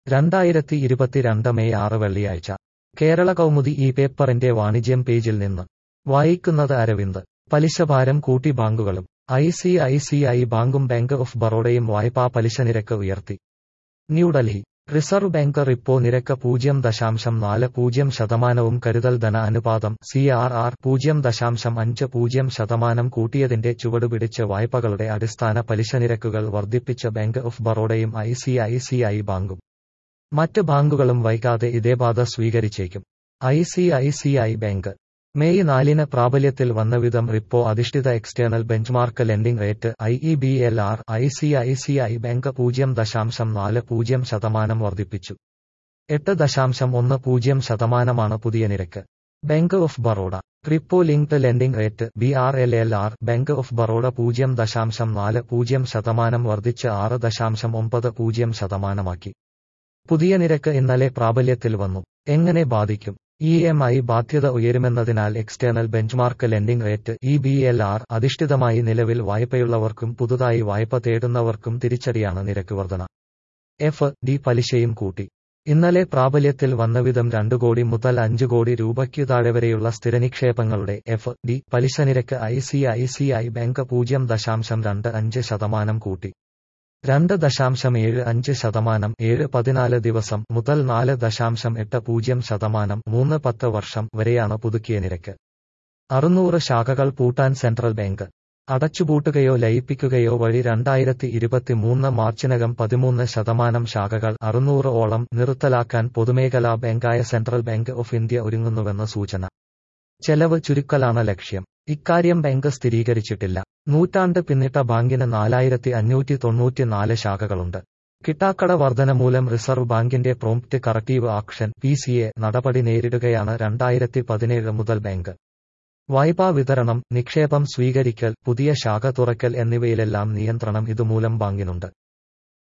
രണ്ടായിരത്തി ഇരുപത്തിരണ്ട് മെയ് ആറ് വെള്ളിയാഴ്ച കേരള കൗമുദി ഈ പേപ്പറിന്റെ വാണിജ്യം പേജിൽ നിന്ന് വായിക്കുന്നത് അരവിന്ദ് പലിശഭാരം കൂട്ടി ബാങ്കുകളും I C I C I ബാങ്കും ബാങ്ക് ഓഫ് ബറോഡയും വായ്പാ പലിശ നിരക്ക് ഉയർത്തി ന്യൂഡൽഹി റിസർവ് ബാങ്ക് റിപ്പോ നിരക്ക് പൂജ്യം ദശാംശം നാല് പൂജ്യം ശതമാനവും കരുതൽ ധന അനുപാതം സി ആർ ആർ പൂജ്യം ദശാംശം അഞ്ച് പൂജ്യം ശതമാനം കൂട്ടിയതിന്റെ ചുവടുപിടിച്ച് വായ്പകളുടെ അടിസ്ഥാന പലിശ നിരക്കുകൾ വർദ്ധിപ്പിച്ച ബാങ്ക് ഓഫ് ബറോഡയും I C I C I ബാങ്കും മറ്റ് ബാങ്കുകളും വൈകാതെ ഇതേ പാത സ്വീകരിച്ചേക്കും I C I C I bank May നാലിന് പ്രാബല്യത്തിൽ വന്നവിധം റിപ്പോ അധിഷ്ഠിത external benchmark lending rate I E B L R I C I C I bank പൂജ്യം ദശാംശം നാല് പൂജ്യം ശതമാനം വർദ്ധിപ്പിച്ചു എട്ട് ദശാംശം ഒന്ന് പൂജ്യം ശതമാനമാണ് പുതിയ നിരക്ക് bank of Baroda repo linked lending rate B R L L R bank of Baroda പൂജ്യം ദശാംശം നാല് പൂജ്യം ശതമാനം വർദ്ധിച്ച് ആറ് ദശാംശം ഒമ്പത് പൂജ്യം ശതമാനമാക്കി പുതിയ നിരക്ക് ഇന്നലെ പ്രാബല്യത്തിൽ വന്നു എങ്ങനെ ബാധിക്കും ഇ എം ഐ ബാധ്യത ഉയരുമെന്നതിനാൽ external benchmark lending rate E B L R അധിഷ്ഠിതമായി നിലവിൽ വായ്പയുള്ളവർക്കും പുതുതായി വായ്പ തേടുന്നവർക്കും തിരിച്ചടിയാണ് നിരക്ക് വർധന എഫ് ഡി പലിശയും കൂട്ടി ഇന്നലെ പ്രാബല്യത്തിൽ വന്നവിധം രണ്ടു കോടി മുതൽ അഞ്ചു കോടി രൂപയ്ക്കു താഴെ വരെയുള്ള സ്ഥിരനിക്ഷേപങ്ങളുടെ എഫ് ഡി പലിശ നിരക്ക് I C I C I bank പൂജ്യം ദശാംശം രണ്ട് അഞ്ച് ശതമാനം കൂട്ടി രണ്ട് ദശാംശം ഏഴ് അഞ്ച് ശതമാനം ഏഴ് പതിനാല് ദിവസം മുതൽ നാല് ദശാംശം എട്ട് പൂജ്യം ശതമാനം മൂന്ന് പത്ത് വർഷം വരെയാണ് പുതുക്കിയ നിരക്ക് അറുന്നൂറ് ശാഖകൾ പൂട്ടാൻ സെൻട്രൽ ബാങ്ക് അടച്ചുപൂട്ടുകയോ ലയിപ്പിക്കുകയോ വഴി രണ്ടായിരത്തി ഇരുപത്തിമൂന്ന് മാർച്ചിനകം പതിമൂന്ന് ശതമാനം ശാഖകൾ അറുന്നൂറ് ഓളം നിർത്തലാക്കാൻ പൊതുമേഖലാ ബാങ്കായ സെൻട്രൽ ബാങ്ക് ഓഫ് ഇന്ത്യ ഒരുങ്ങുന്നുവെന്ന് സൂചന ചെലവ് ചുരുക്കലാണ് ലക്ഷ്യം ഇക്കാര്യം ബാങ്ക് സ്ഥിരീകരിച്ചിട്ടില്ല നൂറ്റാണ്ട് പിന്നിട്ട ബാങ്കിന് നാലായിരത്തി അഞ്ഞൂറ്റി തൊണ്ണൂറ്റിനാല് ശാഖകളുണ്ട് കിട്ടാക്കട വർധന മൂലം റിസർവ് ബാങ്കിന്റെ prompt corrective action P C A നടപടി നേരിടുകയാണ് രണ്ടായിരത്തി പതിനേഴ് മുതൽ ബാങ്ക് വായ്പാ വിതരണം നിക്ഷേപം സ്വീകരിക്കൽ പുതിയ ശാഖ തുറക്കൽ എന്നിവയിലെല്ലാം നിയന്ത്രണം ഇതുമൂലം ബാങ്കിനുണ്ട്